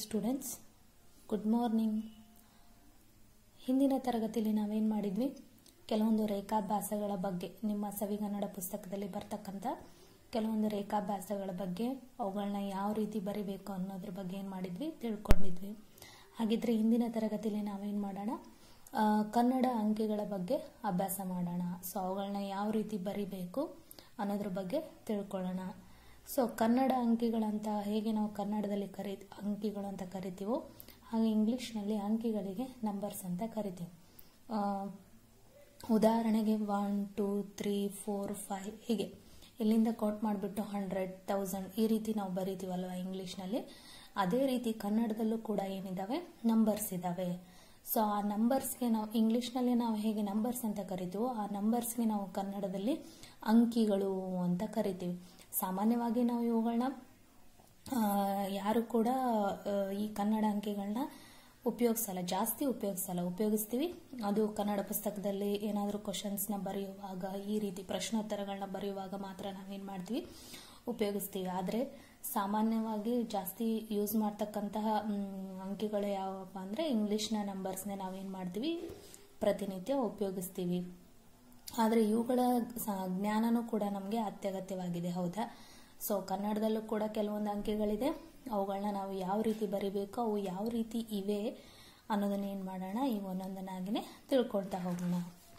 students good morning ಹಿಂದಿನ ತರಗತಿಯಲ್ಲಿ ನಾವೇನು ಮಾಡಿದ್ವಿ ಕೆಲವೊಂದು ರೇಖಾಭ್ಯಾಸಗಳ ಬಗ್ಗೆ ನಿಮ್ಮ ಸವಿಗನ್ನಡ ಪುಸ್ತಕದಲ್ಲಿ ಬರ್ತಕ್ಕಂಥ ಕೆಲವೊಂದು ರೇಖಾಭ್ಯಾಸಗಳ ಬಗ್ಗೆ ಅವುಗಳನ್ನ ಯಾವ ರೀತಿ ಬರಿಬೇಕು ಅನ್ನೋದ್ರ ಬಗ್ಗೆ ಏನು ಮಾಡಿದ್ವಿ ತಿಳ್ಕೊಂಡಿದ್ವಿ ಹಾಗಿದ್ರೆ ಹಿಂದಿನ ತರಗತಿಯಲ್ಲಿ ನಾವೇನು ಮಾಡೋಣ ಆ, ಕನ್ನಡ ಅಂಕಿಗಳ ಬಗ್ಗೆ ಅಭ್ಯಾಸ ಮಾಡೋಣ ಸೊ ಅವುಗಳನ್ನ ಯಾವ ರೀತಿ ಬರಿಬೇಕು ಅನ್ನೋದ್ರ ಬಗ್ಗೆ ತಿಳ್ಕೊಳ್ಳೋಣ ಸೊ ಕನ್ನಡ ಅಂಕಿಗಳಂತ ಹೇಗೆ ನಾವು ಕನ್ನಡದಲ್ಲಿ ಕರಿ ಅಂಕಿಗಳು ಅಂತ ಕರಿತೀವೋ ಹಾಗೆ ಇಂಗ್ಲೀಷ್ನಲ್ಲಿ ಅಂಕಿಗಳಿಗೆ ನಂಬರ್ಸ್ ಅಂತ ಕರಿತೀವಿ ಆ, ಉದಾಹರಣೆಗೆ one two three four five ಹೀಗೆ ಇಲ್ಲಿಂದ ಕೌಂಟ್ ಮಾಡಿಬಿಟ್ಟು ಹಂಡ್ರೆಡ್ ತೌಸಂಡ್ ಈ ರೀತಿ ನಾವು ಬರಿತೀವಲ್ವ ಇಂಗ್ಲೀಷ್ನಲ್ಲಿ ಅದೇ ರೀತಿ ಕನ್ನಡದಲ್ಲೂ ಕೂಡ ಏನಿದ್ದಾವೆ ನಂಬರ್ಸ್ ಇದ್ದಾವೆ ಸೊ ಆ ನಂಬರ್ಸ್ಗೆ ನಾವು ಇಂಗ್ಲೀಷ್ನಲ್ಲಿ ನಾವು ಹೇಗೆ ನಂಬರ್ಸ್ ಅಂತ ಕರಿತೀವೋ ಆ ನಂಬರ್ಸ್ಗೆ ನಾವು ಕನ್ನಡದಲ್ಲಿ ಅಂಕಿಗಳು ಅಂತ ಕರಿತೀವಿ ಸಾಮಾನ್ಯವಾಗಿ ನಾವು ಇವುಗಳನ್ನ ಆ, ಯಾರು ಕೂಡ ಆ, ಈ ಕನ್ನಡ ಅಂಕಿಗಳನ್ನ ಉಪಯೋಗಿಸಲ್ಲ ಜಾಸ್ತಿ ಉಪಯೋಗಿಸಲ್ಲ ಉಪಯೋಗಿಸ್ತೀವಿ ಅದು ಕನ್ನಡ ಪುಸ್ತಕದಲ್ಲಿ ಏನಾದರೂ ಕ್ವಶನ್ಸ್ನ ಬರೆಯುವಾಗ ಈ ರೀತಿ ಪ್ರಶ್ನೋತ್ತರಗಳನ್ನ ಬರೆಯುವಾಗ ಮಾತ್ರ ನಾವೇನು ಮಾಡ್ತೀವಿ ಉಪಯೋಗಿಸ್ತೀವಿ ಆದರೆ ಸಾಮಾನ್ಯವಾಗಿ ಜಾಸ್ತಿ ಯೂಸ್ ಮಾಡ್ತಕ್ಕಂತಹ ಮ್, ಅಂಕಿಗಳು ಯಾವಪ್ಪ ಅಂದರೆ ಇಂಗ್ಲೀಷ್ನ ನಂಬರ್ಸ್ನೇ ನಾವೇನು ಮಾಡ್ತೀವಿ ಪ್ರತಿನಿತ್ಯ ಉಪಯೋಗಿಸ್ತೀವಿ ಆದರೆ ಇವುಗಳ ಸ- ಜ್ಞಾನನೂ ಕೂಡ ನಮಗೆ ಅತ್ಯಗತ್ಯವಾಗಿದೆ ಹೌದಾ ಸೊ ಕನ್ನಡದಲ್ಲೂ ಕೂಡ ಕೆಲವೊಂದು ಅಂಕಿಗಳಿದೆ ಅವುಗಳನ್ನ ನಾವು ಯಾವ ರೀತಿ ಬರಿಬೇಕು ಅವು ಯಾವ ರೀತಿ ಇವೆ ಅನ್ನೋದನ್ನ ಏನು ಮಾಡೋಣ ಈ ಒಂದೊಂದನ್ನಾಗಿನೇ ತಿಳ್ಕೊಳ್ತಾ ಹೋಗೋಣ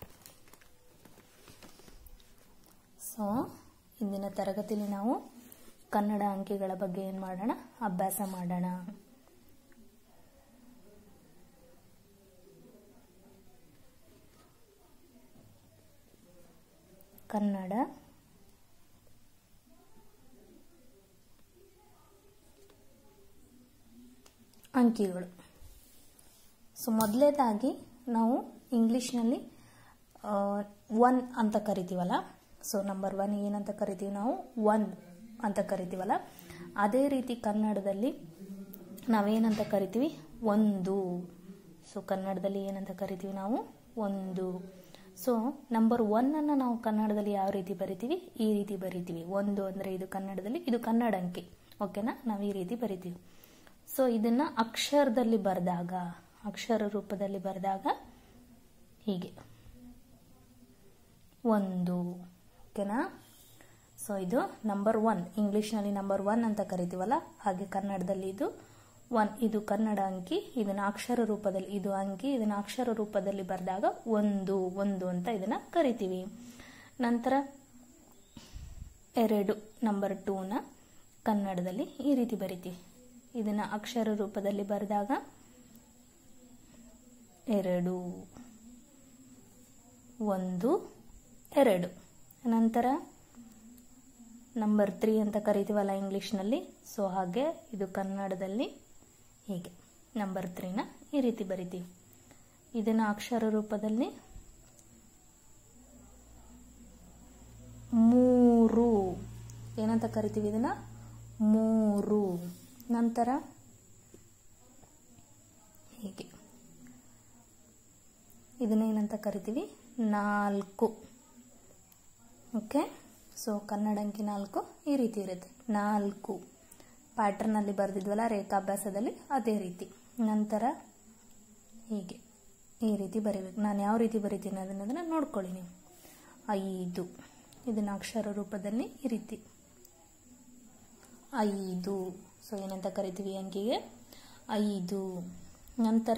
ಸೊ ಇಂದಿನ ತರಗತಿಯಲ್ಲಿ ನಾವು ಕನ್ನಡ ಅಂಕಿಗಳ ಬಗ್ಗೆ ಏನು ಮಾಡೋಣ ಅಭ್ಯಾಸ ಮಾಡೋಣ ಕನ್ನಡ ಅಂಕಿಗಳು ಸೊ ಮೊದಲೇದಾಗಿ ನಾವು ಇಂಗ್ಲೀಷ್ನಲ್ಲಿ ಒನ್ ಅಂತ ಕರಿತೀವಲ್ಲ ಸೊ ನಂಬರ್ ಒನ್ ಏನಂತ ಕರಿತೀವಿ ನಾವು ಒನ್ ಅಂತ ಕರಿತೀವಲ್ಲ ಅದೇ ರೀತಿ ಕನ್ನಡದಲ್ಲಿ ನಾವೇನಂತ ಕರಿತೀವಿ ಒಂದು ಸೊ ಕನ್ನಡದಲ್ಲಿ ಏನಂತ ಕರಿತೀವಿ ನಾವು ಒಂದು ಸೊ ನಂಬರ್ ಒನ್ನನ್ನು ನಾವು ಕನ್ನಡದಲ್ಲಿ ಯಾವ ರೀತಿ ಬರಿತೀವಿ ಈ ರೀತಿ ಬರಿತೀವಿ ಒಂದು ಅಂದರೆ ಇದು ಕನ್ನಡದಲ್ಲಿ ಇದು ಕನ್ನಡ ಅಂಕಿ ಓಕೆನಾ ನಾವು ಈ ರೀತಿ ಬರಿತೀವಿ ಸೊ ಇದನ್ನ ಅಕ್ಷರದಲ್ಲಿ ಬರೆದಾಗ ಅಕ್ಷರ ರೂಪದಲ್ಲಿ ಬರೆದಾಗ ಹೀಗೆ ಒಂದು ಓಕೆನಾ ಸೊ ಇದು ನಂಬರ್ ಒನ್ ಇಂಗ್ಲೀಷ್ನಲ್ಲಿ ನಂಬರ್ ಒನ್ ಅಂತ ಕರಿತೀವಲ್ಲ ಹಾಗೆ ಕನ್ನಡದಲ್ಲಿ ಇದು ಒನ್ ಇದು ಕನ್ನಡ ಅಂಕಿ ಇದನ್ನ ಅಕ್ಷರ ರೂಪದಲ್ಲಿ ಇದು ಅಂಕಿ ಇದನ್ನ ಅಕ್ಷರ ರೂಪದಲ್ಲಿ ಬರೆದಾಗ ಒಂದು ಒಂದು ಅಂತ ಇದನ್ನ ಕರಿತೀವಿ ನಂತರ ಎರಡು ನಂಬರ್ ಟೂನ ಕನ್ನಡದಲ್ಲಿ ಈ ರೀತಿ ಬರಿತೀವಿ ಇದನ್ನ ಅಕ್ಷರ ರೂಪದಲ್ಲಿ ಬರೆದಾಗ ಎರಡು ಒಂದು ಎರಡು ನಂತರ ನಂಬರ್ ತ್ರೀ ಅಂತ ಕರಿತೀವಲ್ಲ ಇಂಗ್ಲೀಷ್ನಲ್ಲಿ ಸೊ ಹಾಗೆ ಇದು ಕನ್ನಡದಲ್ಲಿ ಹೀಗೆ ನಂಬರ್ ತ್ರೀನ ಈ ರೀತಿ ಬರಿತೀವಿ ಇದನ್ನು ಅಕ್ಷರ ರೂಪದಲ್ಲಿ ಮೂರು ಏನಂತ ಕರಿತೀವಿ ಇದನ್ನ ಮೂರು ನಂತರ ಹೀಗೆ ಇದನ್ನೇನಂತ ಕರಿತೀವಿ ನಾಲ್ಕು ಓಕೆ ಸೊ ಕನ್ನಡ ಅಂಕಿ ನಾಲ್ಕು ಈ ರೀತಿ ಇರುತ್ತೆ ನಾಲ್ಕು ಪ್ಯಾಟರ್ನಲ್ಲಿ ಬರೆದಿದ್ವಲ್ಲ ರೇಖಾಭ್ಯಾಸದಲ್ಲಿ ಅದೇ ರೀತಿ ನಂತರ ಹೀಗೆ ಈ ರೀತಿ ಬರೀಬೇಕು ನಾನು ಯಾವ ರೀತಿ ಬರಿತೀನಿ ಅದನ್ನೋದನ್ನು ನೋಡ್ಕೊಳ್ಳಿ ನೀವು ಐದು ಇದನ್ನು ಅಕ್ಷರ ರೂಪದಲ್ಲಿ ಈ ರೀತಿ ಐದು ಸೊ ಏನಂತ ಕರಿತೀವಿ ಅಂಕಿಗೆ ಐದು ನಂತರ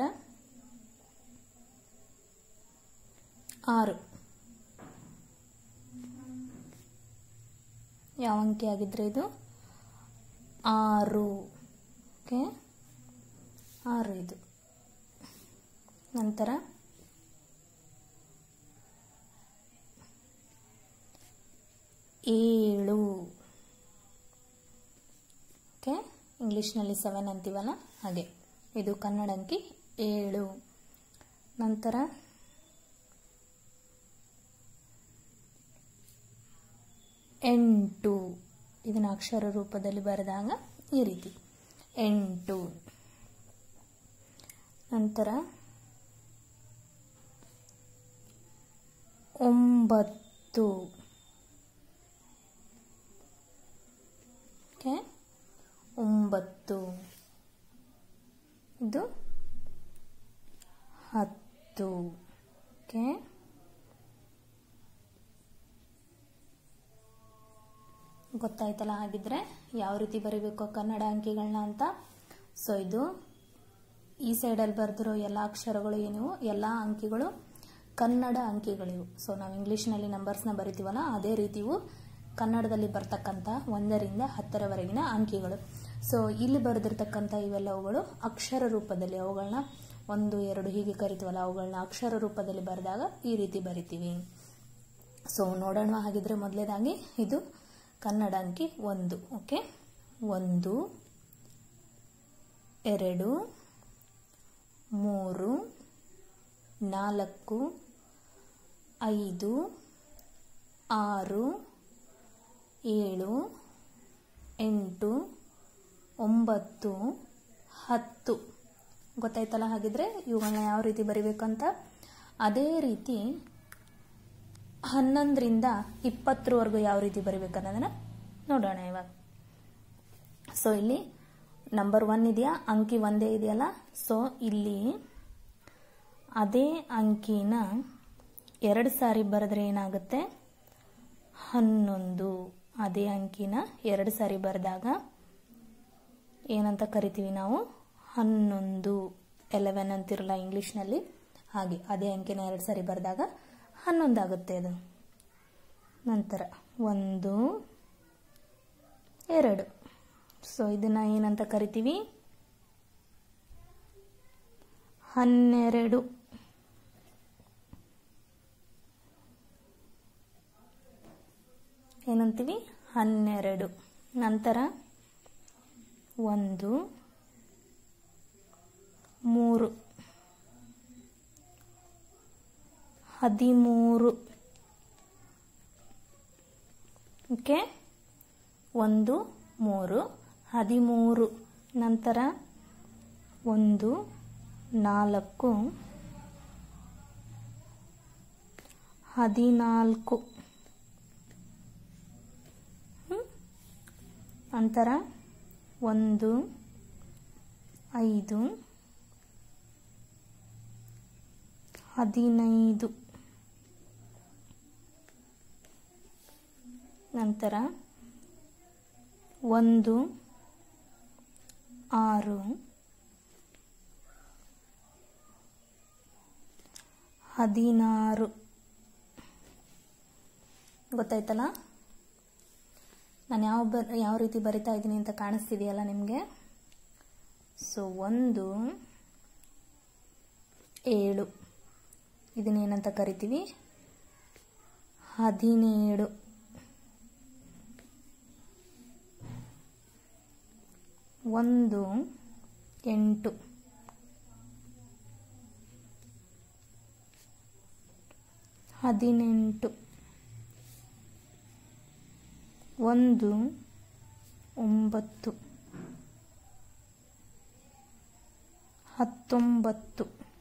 ಆರು ಯಾವ ಅಂಕಿ ಆಗಿದ್ರೆ ಇದು ಆರು ಓಕೆ ಆರು ಇದು ನಂತರ ಏಳು ಓಕೆ ಇಂಗ್ಲೀಷ್ನಲ್ಲಿ ಸೆವೆನ್ ಅಂತೀವಲ್ಲ ಹಾಗೆ ಇದು ಕನ್ನಡ ಅಂಕಿ ಏಳು ನಂತರ ಎಂಟು ಇದನ್ನು ಅಕ್ಷರ ರೂಪದಲ್ಲಿ ಬರೆದಾಗ ಈ ರೀತಿ ಎಂಟು ನಂತರ ಒಂಬತ್ತು ಓಕೆ ಒಂಬತ್ತು ಇದು ಹತ್ತು ಓಕೆ ಗೊತ್ತಾಯ್ತಲ್ಲ ಹಾಗಿದ್ರೆ ಯಾವ ರೀತಿ ಬರೀಬೇಕು ಕನ್ನಡ ಅಂಕಿಗಳನ್ನ ಅಂತ ಸೊ ಇದು ಈ ಸೈಡಲ್ಲಿ ಬರೆದಿರೋ ಎಲ್ಲ ಅಕ್ಷರಗಳು ಏನಿವು ಎಲ್ಲ ಅಂಕಿಗಳು ಕನ್ನಡ ಅಂಕಿಗಳಿವು ಸೊ ನಾವು ಇಂಗ್ಲೀಷ್ನಲ್ಲಿ ನಂಬರ್ಸ್ನ ಬರಿತೀವಲ್ಲ ಅದೇ ರೀತಿವು ಕನ್ನಡದಲ್ಲಿ ಬರ್ತಕ್ಕಂಥ ಒಂದರಿಂದ ಹತ್ತರವರೆಗಿನ ಅಂಕಿಗಳು ಸೊ ಇಲ್ಲಿ ಬರೆದಿರ್ತಕ್ಕಂಥ ಇವೆಲ್ಲವುಗಳು ಅಕ್ಷರ ರೂಪದಲ್ಲಿ ಅವುಗಳನ್ನ ಒಂದು ಎರಡು ಹೀಗೆ ಕರಿತೀವಲ್ಲ ಅವುಗಳನ್ನ ಅಕ್ಷರ ರೂಪದಲ್ಲಿ ಬರೆದಾಗ ಈ ರೀತಿ ಬರಿತೀವಿ ಸೊ ನೋಡೋಣ ಹಾಗಿದ್ರೆ ಮೊದಲೇದಾಗಿ ಇದು ಕನ್ನಡ ಅಂಕಿ ಒಂದು ಓಕೆ ಒಂದು ಎರಡು ಮೂರು ನಾಲ್ಕು ಐದು ಆರು ಏಳು ಎಂಟು ಒಂಬತ್ತು ಹತ್ತು ಗೊತ್ತಾಯ್ತಲ್ಲ ಹಾಗಿದ್ರೆ ಇವುಗಳನ್ನ ಯಾವ ರೀತಿ ಬರಿಬೇಕಂತ ಅದೇ ರೀತಿ ಹನ್ನೊಂದರಿಂದ ಇಪ್ಪತ್ತರವರೆಗೂ ಯಾವ ರೀತಿ ಬರಿಬೇಕನ್ನೋದನ್ನ ನೋಡೋಣ ಇವಾಗ ಸೊ ಇಲ್ಲಿ ನಂಬರ್ ಒನ್ ಇದೆಯಾ ಅಂಕಿ ಒಂದೇ ಇದೆಯಲ್ಲ ಸೊ ಇಲ್ಲಿ ಅದೇ ಅಂಕಿನ ಎರಡು ಸಾರಿ ಬರೆದ್ರೆ ಏನಾಗುತ್ತೆ ಹನ್ನೊಂದು ಅದೇ ಅಂಕಿನ ಎರಡು ಸಾರಿ ಬರೆದಾಗ ಏನಂತ ಕರಿತೀವಿ ನಾವು ಹನ್ನೊಂದು ಎಲೆವೆನ್ ಅಂತಿರಲ್ಲ ಇಂಗ್ಲೀಷ್ನಲ್ಲಿ ಹಾಗೆ ಅದೇ ಅಂಕಿನ ಎರಡು ಸಾರಿ ಬರೆದಾಗ ಹನ್ನೊಂದು ಆಗುತ್ತೆ ಅದು ನಂತರ ಒಂದು ಎರಡು ಸೊ ಇದನ್ನು ಏನಂತ ಕರಿತೀವಿ ಹನ್ನೆರಡು ಏನಂತೀವಿ ಹನ್ನೆರಡು ನಂತರ ಒಂದು ಮೂರು ಹದಿಮೂರು ಓಕೆ ಒಂದು ಮೂರು ಹದಿಮೂರು ನಂತರ ಒಂದು ನಾಲ್ಕು ಹದಿನಾಲ್ಕು ನಂತರ ಒಂದು ಐದು ಹದಿನೈದು ನಂತರ ಒಂದು ಆರು ಹದಿನಾರು ಗೊತ್ತಾಯ್ತಲ್ಲ ನಾನು ಯಾವ ಬ ಯಾವ ರೀತಿ ಬರಿತಾ ಇದ್ದೀನಿ ಅಂತ ಕಾಣಿಸ್ತಿದೆಯಲ್ಲ ನಿಮಗೆ ಸೊ ಒಂದು ಏಳು ಇದನ್ನೇನಂತ ಕರಿತೀವಿ ಹದಿನೇಳು ಒಂದು ಎಂಟು ಹದಿನೆಂಟು ಒಂದು ಒಂಬತ್ತು ಹತ್ತೊಂಬತ್ತು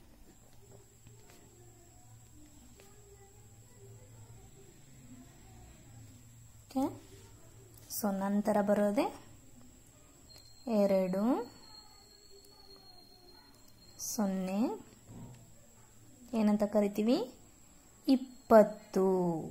ಓಕೆ ಸೊ ನಂತರ ಬರೋದೆ ಎರಡು ಸೊನ್ನೆ ಏನಂತ ಕರಿತೀವಿ ಇಪ್ಪತ್ತು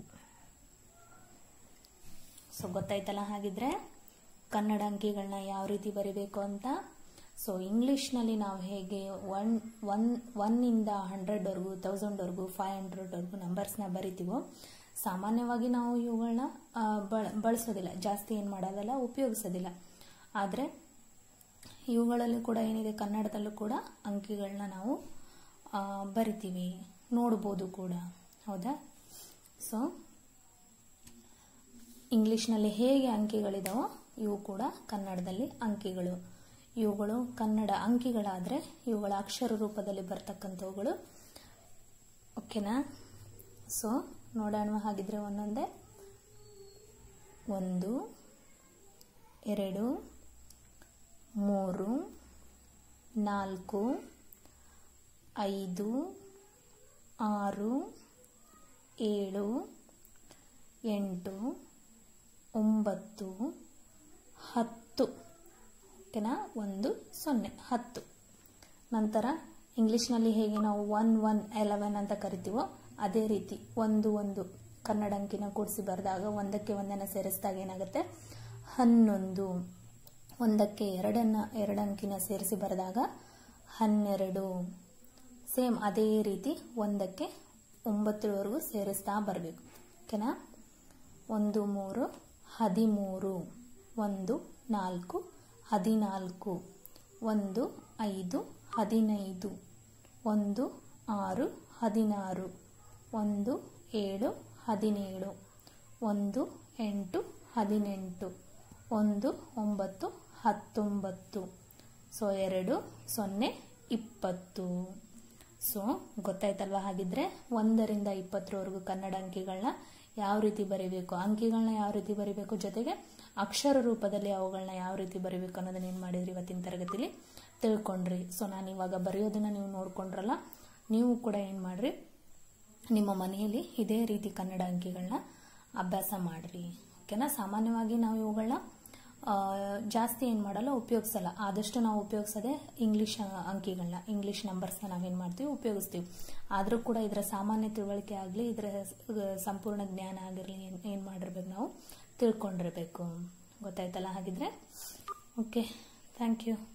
ಸೊ ಗೊತ್ತಾಯ್ತಲ್ಲ ಹಾಗಿದ್ರೆ ಕನ್ನಡ ಅಂಕಿಗಳನ್ನ ಯಾವ ರೀತಿ ಬರಿಬೇಕು ಅಂತ ಸೊ ಇಂಗ್ಲೀಷ್ನಲ್ಲಿ ನಾವು ಹೇಗೆ ಒನ್ ಒನ್ ಒನ್ನಿಂದ ಹಂಡ್ರೆಡ್ವರೆಗೂ ತೌಸಂಡ್ವರೆಗೂ ಫೈವ್ ಹಂಡ್ರೆಡ್ವರೆಗೂ ನಂಬರ್ಸ್ನ ಬರಿತೀವೋ ಸಾಮಾನ್ಯವಾಗಿ ನಾವು ಇವುಗಳನ್ನ ಬಳ ಬಳಸೋದಿಲ್ಲ ಜಾಸ್ತಿ ಏನು ಮಾಡೋದಲ್ಲ ಉಪಯೋಗಿಸೋದಿಲ್ಲ ಆದರೆ ಇವುಗಳಲ್ಲಿ ಕೂಡ ಏನಿದೆ ಕನ್ನಡದಲ್ಲೂ ಕೂಡ ಅಂಕಿಗಳನ್ನ ನಾವು ಬರಿತೀವಿ ನೋಡ್ಬೋದು ಕೂಡ ಹೌದಾ ಸೊ ಇಂಗ್ಲೀಷ್ನಲ್ಲಿ ಹೇಗೆ ಅಂಕಿಗಳಿದಾವೋ ಇವು ಕೂಡ ಕನ್ನಡದಲ್ಲಿ ಅಂಕಿಗಳು ಇವುಗಳು ಕನ್ನಡ ಅಂಕಿಗಳಾದರೆ ಇವುಗಳ ಅಕ್ಷರ ರೂಪದಲ್ಲಿ ಬರ್ತಕ್ಕಂಥವುಗಳು ಓಕೆನಾ ಸೊ ನೋಡೋಣ ಹಾಗಿದ್ರೆ ಒಂದೊಂದೇ ಒಂದು ಎರಡು ಮೂರು ನಾಲ್ಕು ಐದು ಆರು ಏಳು ಎಂಟು ಒಂಬತ್ತು ಹತ್ತು ಓಕೆನಾ ಒಂದು ಸೊನ್ನೆ ಹತ್ತು ನಂತರ ಇಂಗ್ಲೀಷ್ನಲ್ಲಿ ಹೇಗೆ ನಾವು ಒನ್ ಒನ್ ಎಲೆವೆನ್ ಅಂತ ಕರಿತೀವೋ ಅದೇ ರೀತಿ ಒಂದು ಒಂದು ಕನ್ನಡ ಅಂಕಿನ ಕೂಡಿಸಿ ಬರೆದಾಗ ಒಂದಕ್ಕೆ ಒಂದನ್ನು ಸೇರಿಸಿದಾಗ ಏನಾಗುತ್ತೆ ಹನ್ನೊಂದು ಒಂದಕ್ಕೆ ಎರಡನ್ನ ಎರಡು ಅಂಕಿನ ಸೇರಿಸಿ ಬರೆದಾಗ ಹನ್ನೆರಡು ಸೇಮ್ ಅದೇ ರೀತಿ ಒಂದಕ್ಕೆ ಒಂಬತ್ತರವರೆಗೂ ಸೇರಿಸ್ತಾ ಬರಬೇಕು ಓಕೆನಾ ಒಂದು ಮೂರು ಹದಿಮೂರು ಒಂದು ನಾಲ್ಕು ಹದಿನಾಲ್ಕು ಒಂದು ಐದು ಹದಿನೈದು ಒಂದು ಆರು ಹದಿನಾರು ಒಂದು ಏಳು ಹದಿನೇಳು ಒಂದು ಎಂಟು ಹದಿನೆಂಟು ಒಂದು ಒಂಬತ್ತು ಹತ್ತೊಂಬತ್ತು ಸೊ ಎರಡು ಸೊನ್ನೆ ಇಪ್ಪತ್ತು ಸೊ ಗೊತ್ತಾಯ್ತಲ್ವಾ ಹಾಗಿದ್ರೆ ಒಂದರಿಂದ ಇಪ್ಪತ್ತರವರೆಗೂ ಕನ್ನಡ ಅಂಕಿಗಳನ್ನ ಯಾವ ರೀತಿ ಬರೀಬೇಕು ಅಂಕಿಗಳನ್ನ ಯಾವ ರೀತಿ ಬರೀಬೇಕು ಜೊತೆಗೆ ಅಕ್ಷರ ರೂಪದಲ್ಲಿ ಅವುಗಳನ್ನ ಯಾವ ರೀತಿ ಬರೀಬೇಕು ಅನ್ನೋದನ್ನ ಏನು ಮಾಡಿದ್ರಿ ಇವತ್ತಿನ ತರಗತಿಲಿ ತಿಳ್ಕೊಂಡ್ರಿ ಸೊ ನಾನು ಇವಾಗ ಬರೆಯೋದನ್ನ ನೀವು ನೋಡ್ಕೊಂಡ್ರಲ್ಲ ನೀವು ಕೂಡ ಏನು ಮಾಡ್ರಿ ನಿಮ್ಮ ಮನೆಯಲ್ಲಿ ಇದೇ ರೀತಿ ಕನ್ನಡ ಅಂಕಿಗಳನ್ನ ಅಭ್ಯಾಸ ಮಾಡ್ರಿ ಓಕೆನಾ ಸಾಮಾನ್ಯವಾಗಿ ನಾವು ಇವುಗಳನ್ನ ಜಾಸ್ತಿ ಏನು ಮಾಡಲ್ಲ ಉಪಯೋಗಿಸಲ್ಲ ಆದಷ್ಟು ನಾವು ಉಪಯೋಗಿಸೋದೆ ಇಂಗ್ಲೀಷ್ ಅಂಕಿಗಳನ್ನ ಇಂಗ್ಲೀಷ್ ನಂಬರ್ಸ್ನ ನಾವೇನು ಮಾಡ್ತೀವಿ ಉಪಯೋಗಿಸ್ತೀವಿ ಆದರೂ ಕೂಡ ಇದರ ಸಾಮಾನ್ಯ ತಿಳುವಳಿಕೆ ಆಗಲಿ ಇದರ ಸಂಪೂರ್ಣ ಜ್ಞಾನ ಆಗಿರಲಿ ಏನು ಮಾಡಿರ್ಬೇಕು ನಾವು ತಿಳ್ಕೊಂಡಿರ್ಬೇಕು ಗೊತ್ತಾಯ್ತಲ್ಲ ಹಾಗಿದ್ರೆ ಓಕೆ ಥ್ಯಾಂಕ್ ಯು